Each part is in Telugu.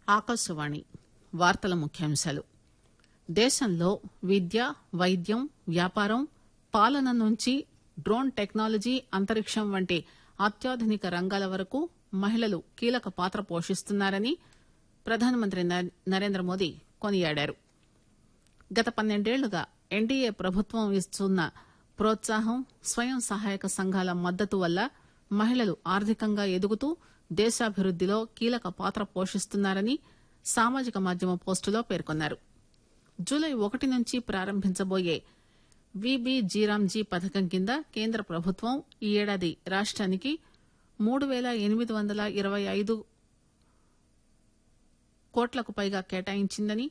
ఆకాశవాణి వార్తల ముఖ్యాంశాలు దేశంలో విద్య వైద్యం వ్యాపారం పాలన నుంచి డ్రోన్ టెక్నాలజీ అంతరిక్షం వంటి అత్యాధునిక రంగాల వరకు మహిళలు కీలక పాత్ర పోషిస్తున్నారని ప్రధానమంత్రి నరేంద్ర మోదీ కొనియాడారు గత పన్నెండేళ్లుగా ఎన్డీఏ ప్రభుత్వం ఇస్తున్న ప్రోత్సాహం స్వయం సహాయక సంఘాల మద్దతు వల్ల మహిళలు ఆర్థికంగా ఎదుగుతూ దేశాభివృద్దిలో కీలక పాత్ర పోషిస్తున్నారని సామాజిక మాధ్యమ పోస్టులో పేర్కొన్నారు జూలై ఒకటి నుంచి ప్రారంభించబోయే విబిజీరాంజీ పథకం కింద కేంద్ర ప్రభుత్వం ఈ ఏడాది రాష్టానికి మూడు పేల ఎనిమిది వందల ఇరవై ఐదు కోట్లకు పైగా కేటాయించిందని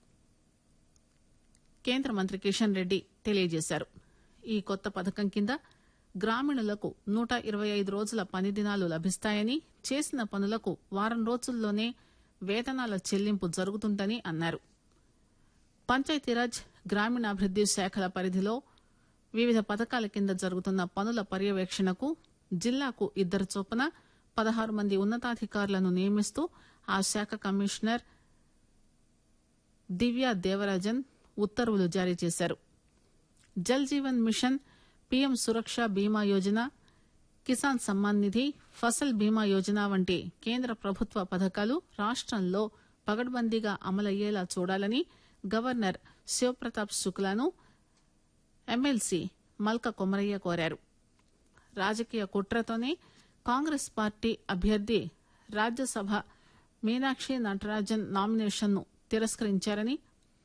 కేంద్ర మంత్రి కిషన్ రెడ్డి తెలియజేశారు ఈ కొత్త పథకం కింద గ్రామీణులకు నూట ఇరవై ఐదు రోజుల పని దినాలు లభిస్తాయని చేసిన పనులకు వారం రోజుల్లోనే వేతనాల చెల్లింపు జరుగుతుందని అన్నారు పంచాయతీరాజ్ గ్రామీణాభివృద్ది శాఖల పరిధిలో వివిధ పథకాల కింద జరుగుతున్న పనుల పర్యవేక్షణకు జిల్లాకు ఇద్దరు చొప్పున పదహారు మంది ఉన్నతాధికారులను నియమిస్తూ ఆ శాఖ కమిషనర్ దివ్యా దేవరాజన్ ఉత్తర్వులు జారీ చేశారు జల్ జీవన్ మిషన్ పీఎం సురక్ష బీమా యోజన కిసాన్ సమ్మాన్ నిధి ఫసల్ బీమా యోజన వంటి కేంద్ర ప్రభుత్వ పథకాలు రాష్టంలో పగడ్బందీగా అమలయ్యేలా చూడాలని గవర్నర్ శివప్రతాప్ శుక్లాను ఎమ్మెల్సీ మల్క కొమరయ్య కోరారు రాజకీయ కుట్రతోనే కాంగ్రెస్ పార్టీ అభ్యర్థి రాజ్యసభ మీనాక్షి నటరాజన్ నామినేషన్ను తిరస్కరించారని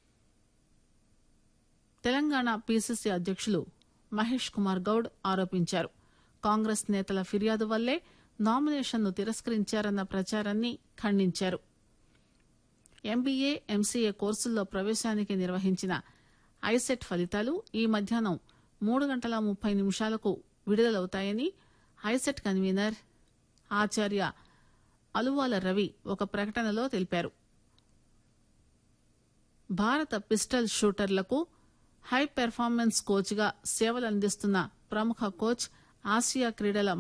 తెలంగాణ పీసీసీ అధ్యకులు మహేష్ కుమార్ గౌడ్ ఆరోపించారు కాంగ్రెస్ నేతల ఫిర్యాదు వల్లే నామినేషన్ను తిరస్కరించారన్న ప్రచారాన్ని ఖండించారు ఎంబీఏ ఎంసీఏ కోర్సుల్లో ప్రవేశానికి నిర్వహించిన ఐసెట్ ఫలితాలు ఈ మధ్యాహ్నం మూడు గంటల ముప్పై నిమిషాలకు విడుదలవుతాయని ఐసెట్ కన్వీనర్ ఆచార్య అలువాల రవి ఒక ప్రకటనలో తెలిపారు భారత పిస్టల్ షూటర్లకు హై పెర్ఫార్మెన్స్ కోచ్ గా సేవలందిస్తున్న ప్రముఖ కోచ్ ఆసియా క్రీడల